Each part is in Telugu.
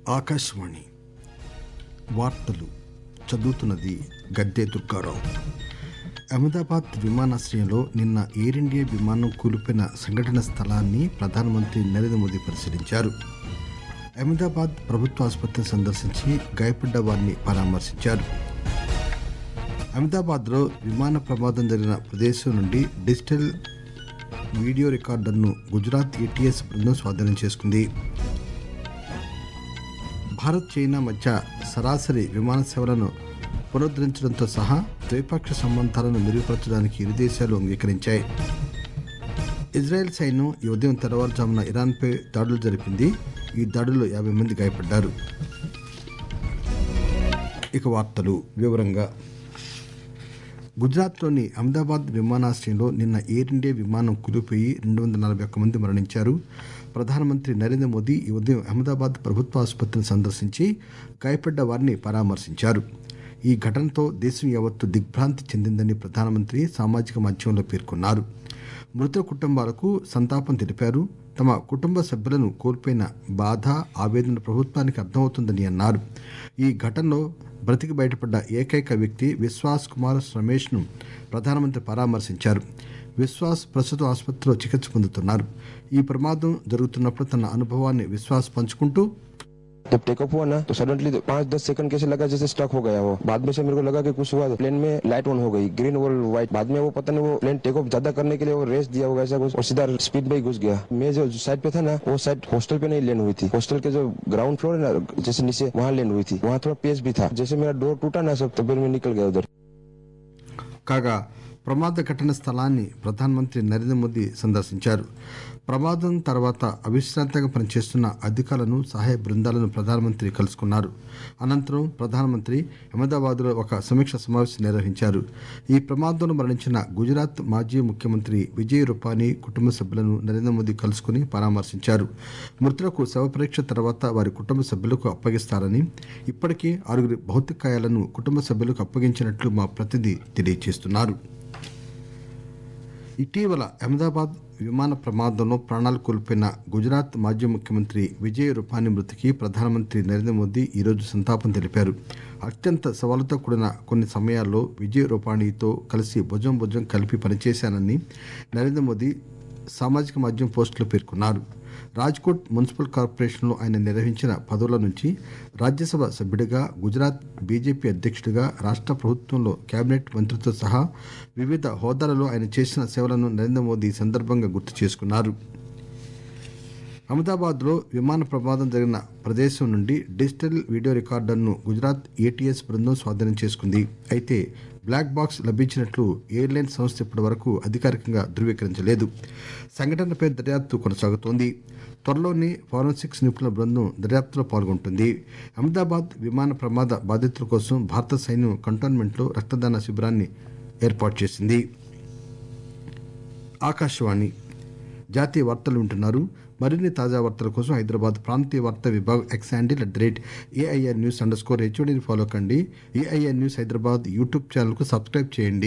ఆకాశవాణి వార్తలు చదువుతున్నది గద్దె దుర్గారావు అహ్మదాబాద్ విమానాశ్రయంలో నిన్న ఎయిర్ ఇండియా విమానం కూలిపోయిన సంఘటన స్థలాన్ని ప్రధానమంత్రి నరేంద్ర మోదీ పరిశీలించారు అహ్మదాబాద్ ప్రభుత్వ ఆసుపత్రిని సందర్శించి గాయపడ్డ వారిని పరామర్శించారు అహ్మదాబాద్లో విమాన ప్రమాదం జరిగిన ప్రదేశం నుండి డిజిటల్ వీడియో రికార్డర్ను గుజరాత్ ఏటీఎస్ బృందం స్వాధీనం చేసుకుంది భారత్ చైనా మధ్య సరాసరి విమాన సేవలను పునరుద్ధరించడంతో సహా ద్వైపాక్షిక సంబంధాలను మెరుగుపరచడానికి ఇరు దేశాలు అంగీకరించాయి ఇజ్రాయెల్ సైన్యం ఈ ఉదయం తెల్లవారుజామున ఇరాన్పై దాడులు జరిపింది ఈ దాడుల్లో యాభై మంది గాయపడ్డారు ఇక వార్తలు వివరంగా గుజరాత్లోని అహ్మదాబాద్ విమానాశ్రయంలో నిన్న ఎయిర్ ఇండియా విమానం కూలిపోయి రెండు వందల నలభై ఒక్క మంది మరణించారు ప్రధానమంత్రి నరేంద్ర మోదీ ఈ ఉదయం అహ్మదాబాద్ ప్రభుత్వ ఆసుపత్రిని సందర్శించి గాయపడ్డ వారిని పరామర్శించారు ఈ ఘటనతో దేశం యావత్తు దిగ్భ్రాంతి చెందిందని ప్రధానమంత్రి సామాజిక మాధ్యమంలో పేర్కొన్నారు మృతుల కుటుంబాలకు సంతాపం తెలిపారు తమ కుటుంబ సభ్యులను కోల్పోయిన బాధ ఆవేదన ప్రభుత్వానికి అర్థమవుతుందని అన్నారు ఈ ఘటనలో బ్రతికి బయటపడ్డ ఏకైక వ్యక్తి విశ్వాస్ కుమార్ రమేష్ను ప్రధానమంత్రి పరామర్శించారు విశ్వాస్ ప్రస్తుతం ఆసుపత్రిలో చికిత్స పొందుతున్నారు ఈ ప్రమాదం జరుగుతున్నప్పుడు తన అనుభవాన్ని విశ్వాస్ పంచుకుంటూ जब टेक ऑफ हुआ ना तो सडनली पाँच दस सेकंड कैसे लगा जैसे स्टक हो गया वो बाद में से मेरे को लगा कि कुछ हुआ प्लेन में लाइट ऑन हो गई ग्रीन और व्हाइट बाद में वो पता नहीं वो प्लेन टेक ऑफ ज्यादा करने के लिए वो रेस दिया होगा ऐसा कुछ और सीधा स्पीड में ही घुस गया मैं जो साइड पे था ना वो साइड हॉस्टल पे नहीं लैंड हुई थी हॉस्टल के जो ग्राउंड फ्लोर है ना जैसे नीचे वहाँ लैंड हुई थी वहाँ थोड़ा पेस भी था जैसे मेरा डोर टूटा ना सब तो फिर मैं निकल गया उधर కాగా ప్రమాద ఘటన స్థలాన్ని ప్రధానమంత్రి నరేంద్ర మోదీ సందర్శించారు ప్రమాదం తర్వాత అవిశ్రాంతంగా పనిచేస్తున్న అధికారులను సహాయ బృందాలను ప్రధానమంత్రి కలుసుకున్నారు అనంతరం ప్రధానమంత్రి అహ్మదాబాద్లో ఒక సమీక్ష సమావేశం నిర్వహించారు ఈ ప్రమాదంలో మరణించిన గుజరాత్ మాజీ ముఖ్యమంత్రి విజయ్ రూపానీ కుటుంబ సభ్యులను నరేంద్ర మోదీ కలుసుకుని పరామర్శించారు మృతులకు శవ పరీక్ష తర్వాత వారి కుటుంబ సభ్యులకు అప్పగిస్తారని ఇప్పటికే ఆరుగురి భౌతికాయాలను కుటుంబ సభ్యులకు అప్పగించినట్లు మా ప్రతినిధి తెలియజేస్తున్నారు ఇటీవల అహ్మదాబాద్ విమాన ప్రమాదంలో ప్రాణాలు కోల్పోయిన గుజరాత్ మాజీ ముఖ్యమంత్రి విజయ్ రూపానీ మృతికి ప్రధానమంత్రి నరేంద్ర మోదీ ఈరోజు సంతాపం తెలిపారు అత్యంత సవాలుతో కూడిన కొన్ని సమయాల్లో విజయ్ రూపానీతో కలిసి భుజం భుజం కలిపి పనిచేశానని నరేంద్ర మోదీ సామాజిక మాధ్యమం పోస్టులో పేర్కొన్నారు రాజ్కోట్ మున్సిపల్ కార్పొరేషన్లో ఆయన నిర్వహించిన పదవుల నుంచి రాజ్యసభ సభ్యుడిగా గుజరాత్ బీజేపీ అధ్యక్షుడిగా రాష్ట్ర ప్రభుత్వంలో కేబినెట్ మంత్రితో సహా వివిధ హోదాలలో ఆయన చేసిన సేవలను నరేంద్ర మోదీ ఈ సందర్భంగా గుర్తు చేసుకున్నారు అహ్మదాబాద్లో విమాన ప్రమాదం జరిగిన ప్రదేశం నుండి డిజిటల్ వీడియో రికార్డర్ను గుజరాత్ ఏటీఎస్ బృందం స్వాధీనం చేసుకుంది అయితే బ్లాక్ బాక్స్ లభించినట్లు ఎయిర్లైన్ సంస్థ ఇప్పటి వరకు అధికారికంగా ధృవీకరించలేదు సంఘటనపై దర్యాప్తు కొనసాగుతోంది త్వరలోనే ఫారెన్సిక్స్ నిపుణుల బృందం దర్యాప్తులో పాల్గొంటుంది అహ్మదాబాద్ విమాన ప్రమాద బాధితుల కోసం భారత సైన్యం కంటోన్మెంట్లో రక్తదాన శిబిరాన్ని ఏర్పాటు చేసింది ఆకాశవాణి జాతీయ వార్తలు వింటున్నారు మరిన్ని తాజా వార్తల కోసం హైదరాబాద్ ప్రాంతీయ వార్తా విభాగ్ X handle at the rate AIR news underscore హెచ్ఓడిని ఫాలో కండి ఏఐఆర్ న్యూస్ హైదరాబాద్ యూట్యూబ్ ఛానల్కు సబ్స్క్రైబ్ చేయండి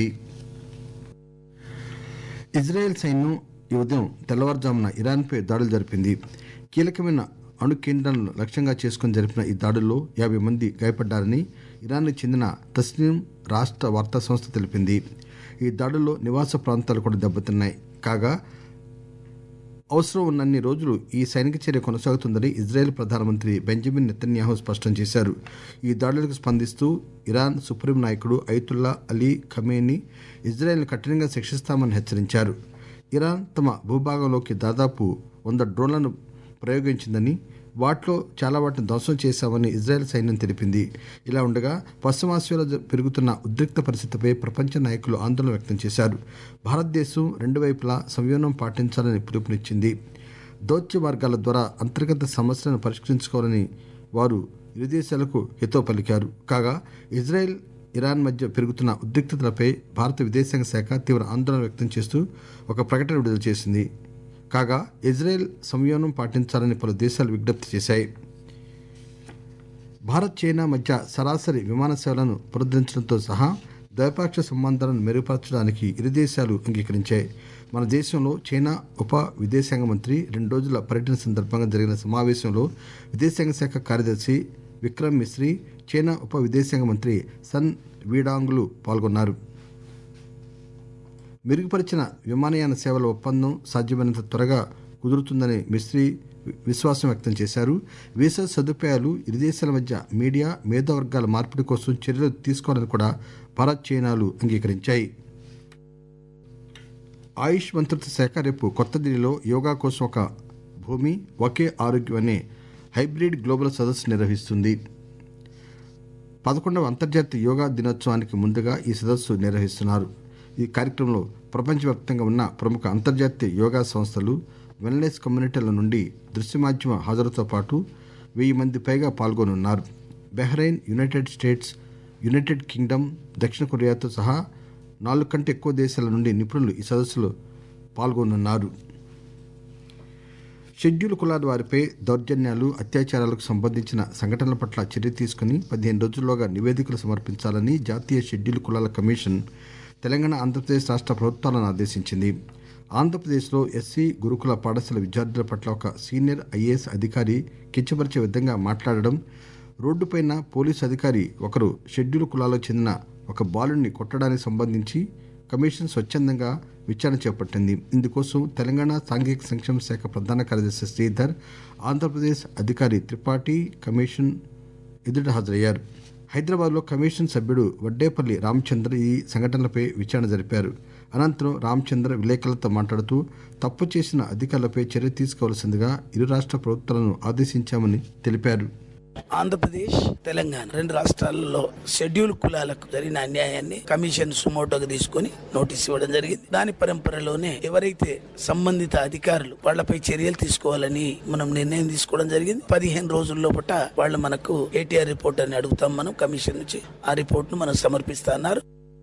ఇజ్రాయెల్ సైన్యం ఈ ఉదయం తెల్లవారుజామున ఇరాన్పై దాడులు జరిపింది కీలకమైన అణు కేంద్రాలను లక్ష్యంగా చేసుకుని జరిపిన ఈ దాడుల్లో యాభై మంది గాయపడ్డారని ఇరాన్కు చెందిన తస్నీం రాష్ట్ర వార్తా సంస్థ తెలిపింది ఈ దాడుల్లో నివాస ప్రాంతాలు కూడా దెబ్బతిన్నాయి కాగా అవసరం ఉన్నన్ని రోజులు ఈ సైనిక చర్య కొనసాగుతుందని ఇజ్రాయెల్ ప్రధానమంత్రి బెంజమిన్ నెతన్యాహు స్పష్టం చేశారు ఈ దాడులకు స్పందిస్తూ ఇరాన్ సుప్రీం నాయకుడు ఐతుల్లా అలీ ఖమేని ఇజ్రాయెల్ను కఠినంగా శిక్షిస్తామని హెచ్చరించారు ఇరాన్ తమ భూభాగంలోకి దాదాపు వంద డ్రోన్లను ప్రయోగించిందని వాటిలో చాలా వాటిని ధ్వంసం చేశామని ఇజ్రాయెల్ సైన్యం తెలిపింది ఇలా ఉండగా పశ్చిమాసియాలో జ- పెరుగుతున్న ఉద్రిక్త పరిస్థితిపై ప్రపంచ నాయకులు ఆందోళన వ్యక్తం చేశారు భారతదేశం రెండు వైపులా సంయమనం పాటించాలని పిలుపునిచ్చింది దౌత్య మార్గాల ద్వారా అంతర్గత సమస్యలను పరిష్కరించుకోవాలని వారు ఇరు దేశాలకు హితో పలికారు కాగా ఇజ్రాయెల్ ఇరాన్ మధ్య పెరుగుతున్న ఉద్రిక్తతలపై భారత విదేశాంగ శాఖ తీవ్ర ఆందోళన వ్యక్తం చేస్తూ ఒక ప్రకటన విడుదల చేసింది కాగా ఇజ్రాయెల్ సంయమనం పాటించాలని పలు దేశాలు విజ్ఞప్తి చేశాయి భారత్ చైనా మధ్య సరాసరి విమాన సేవలను పునరుద్ధరించడంతో సహా ద్వైపాక్షిక సంబంధాలను మెరుగుపరచడానికి ఇరు దేశాలు అంగీకరించాయి మన దేశంలో చైనా ఉప విదేశాంగ మంత్రి రెండు రోజుల పర్యటన సందర్భంగా జరిగిన సమావేశంలో విదేశాంగ శాఖ కార్యదర్శి విక్రమ్ మిశ్రీ చైనా ఉప విదేశాంగ మంత్రి సన్ వీడాంగులు పాల్గొన్నారు మెరుగుపరిచిన విమానయాన సేవల ఒప్పందం సాధ్యమైనంత త్వరగా కుదురుతుందని మిస్త్రీ విశ్వాసం వ్యక్తం చేశారు వీసా సదుపాయాలు ఇరు దేశాల మధ్య మీడియా మేధావర్గాల మార్పిడి కోసం చర్యలు తీసుకోవాలని కూడా భారత్ చైనాలు అంగీకరించాయి ఆయుష్ మంత్రిత్వ శాఖ రేపు కొత్త ఢిల్లీలో యోగా కోసం ఒక భూమి ఒకే ఆరోగ్యం అనే హైబ్రిడ్ గ్లోబల్ సదస్సు నిర్వహిస్తుంది పదకొండవ అంతర్జాతీయ యోగా దినోత్సవానికి ముందుగా ఈ సదస్సు నిర్వహిస్తున్నారు ఈ కార్యక్రమంలో ప్రపంచవ్యాప్తంగా ఉన్న ప్రముఖ అంతర్జాతీయ యోగా సంస్థలు వెల్నెస్ కమ్యూనిటీల నుండి దృశ్య మాధ్యమ హాజరుతో పాటు వెయ్యి మంది పైగా పాల్గొనున్నారు Bahrain United States United Kingdom దక్షిణ కొరియాతో సహా నాలుగు కంటే ఎక్కువ దేశాల నుండి నిపుణులు ఈ సదస్సులో పాల్గొనున్నారు షెడ్యూల్ కులాల వారిపై దౌర్జన్యాలు అత్యాచారాలకు సంబంధించిన సంఘటనల పట్ల చర్య తీసుకుని పదిహేను రోజుల్లోగా నివేదికలు సమర్పించాలని జాతీయ షెడ్యూల్ కులాల కమిషన్ తెలంగాణ ఆంధ్రప్రదేశ్ రాష్ట్ర ప్రభుత్వాలను ఆదేశించింది ఆంధ్రప్రదేశ్లో ఎస్సీ గురుకుల పాఠశాల విద్యార్థుల పట్ల ఒక సీనియర్ ఐఏఎస్ అధికారి కించపరిచే విధంగా మాట్లాడడం రోడ్డుపైన పోలీసు అధికారి ఒకరు షెడ్యూల్ కులాలకు చెందిన ఒక బాలుడిని కొట్టడానికి సంబంధించి కమిషన్ స్వచ్ఛందంగా విచారణ చేపట్టింది ఇందుకోసం తెలంగాణ సాంఘిక సంక్షేమ శాఖ ప్రధాన కార్యదర్శి శ్రీధర్ ఆంధ్రప్రదేశ్ అధికారి త్రిపాఠి కమిషన్ ఎదుట హాజరయ్యారు హైదరాబాద్లో కమిషన్ సభ్యుడు వడ్డేపల్లి రామచంద్ర ఈ సంఘటనలపై విచారణ జరిపారు అనంతరం రామచంద్ర విలేకరులతో మాట్లాడుతూ తప్పు చేసిన అధికారులపై చర్య తీసుకోవాల్సిందిగా ఇరు రాష్ట్ర ప్రభుత్వాలను ఆదేశించామని తెలిపారు ఆంధ్రప్రదేశ్ తెలంగాణ రెండు రాష్ట్రాలలో షెడ్యూల్ కులాలకు జరిగిన అన్యాయాన్ని కమిషన్ సుమోటోగా తీసుకొని నోటీస్ ఇవ్వడం జరిగింది దాని పరంపరలోనే ఎవరైతే సంబంధిత అధికారులు వాళ్లపై చర్యలు తీసుకోవాలని మనం నిర్ణయం తీసుకోవడం జరిగింది పదిహేను రోజుల లోపల వాళ్ళు మనకు ఏటీఆర్ రిపోర్ట్ అని అడుగుతాం మనం కమిషన్ నుంచి ఆ రిపోర్ట్ ను మనం సమర్పిస్తా అన్నారు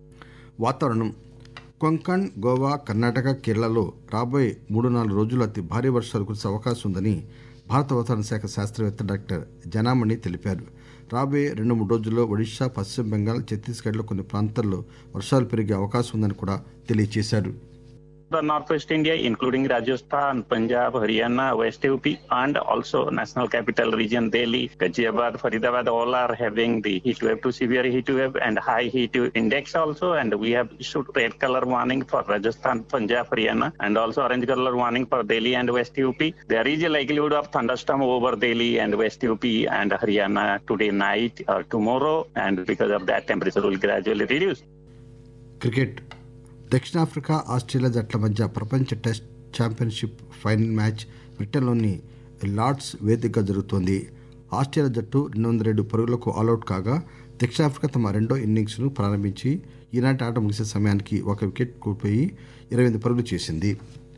వాతావరణం కొంకణ్ గోవా కర్ణాటక కేరళలో రాబోయే మూడు నాలుగు రోజులు అతి భారీ వర్షాలు కురిసే అవకాశం ఉందని భారత వాతావరణ శాఖ శాస్త్రవేత్త డాక్టర్ జనామణి తెలిపారు రాబోయే రెండు మూడు రోజుల్లో ఒడిశా పశ్చిమ బెంగాల్ ఛత్తీస్గఢ్లో కొన్ని ప్రాంతాల్లో వర్షాలు పెరిగే అవకాశం ఉందని కూడా తెలియజేశారు the northwest India, including Rajasthan, Punjab, Haryana, West UP, and also National Capital Region, Delhi, Ghaziabad, Faridabad, all are having the heat wave to severe heat wave and high heat index also. And we have issued red color warning for Rajasthan, Punjab, Haryana, and also orange color warning for Delhi and West UP. There is a likelihood of thunderstorm over Delhi and West UP and Haryana today night or tomorrow. And because of that, temperature will gradually reduce. Cricket దక్షిణాఫ్రికా ఆస్ట్రేలియా జట్ల మధ్య ప్రపంచ టెస్ట్ ఛాంపియన్షిప్ ఫైనల్ మ్యాచ్ బ్రిటన్లోని లార్డ్స్ వేదికగా జరుగుతోంది ఆస్ట్రేలియా జట్టు రెండు వందల ఏడు పరుగులకు ఆలౌట్ కాగా దక్షిణాఫ్రికా తమ రెండో ఇన్నింగ్స్ను ప్రారంభించి ఈనాటి ఆట ముగిసే సమయానికి ఒక వికెట్ కోల్పోయి ఇరవై ఎనిమిది పరుగులు చేసింది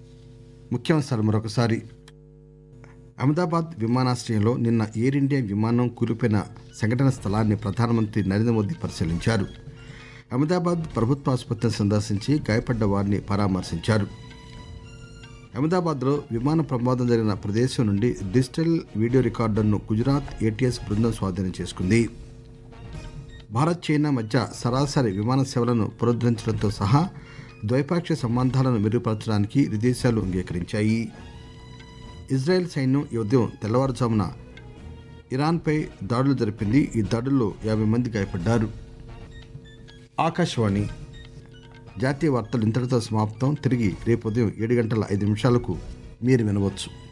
ముఖ్యాంశాలు మరొకసారి అహ్మదాబాద్ విమానాశ్రయంలో నిన్న ఎయిర్ ఇండియా విమానం కూలిపోయిన సంఘటన స్థలాన్ని ప్రధానమంత్రి నరేంద్ర మోదీ పరిశీలించారు అహ్మదాబాద్ ప్రభుత్వ ఆసుపత్రిని సందర్శించి గాయపడ్డ వారిని పరామర్శించారు అహ్మదాబాద్లో విమాన ప్రమాదం జరిగిన ప్రదేశం నుండి డిజిటల్ వీడియో రికార్డర్ను గుజరాత్ ఏటీఎస్ బృందం స్వాధీనం చేసుకుంది భారత్ చైనా మధ్య సరాసరి విమాన సేవలను పునరుద్ధరించడంతో సహా ద్వైపాక్షిక సంబంధాలను మెరుగుపరచడానికి ఇరు దేశాలు అంగీకరించాయి ఇజ్రాయెల్ సైన్యం ఈ ఉదయం తెల్లవారుజామున ఇరాన్పై దాడులు జరిపింది ఈ దాడుల్లో యాభై మంది గాయపడ్డారు ఆకాశవాణి జాతీయ వార్తలు ఇంతటితో సమాప్తం తిరిగి రేపు ఉదయం ఏడు గంటల ఐదు నిమిషాలకు మీరు వినవచ్చు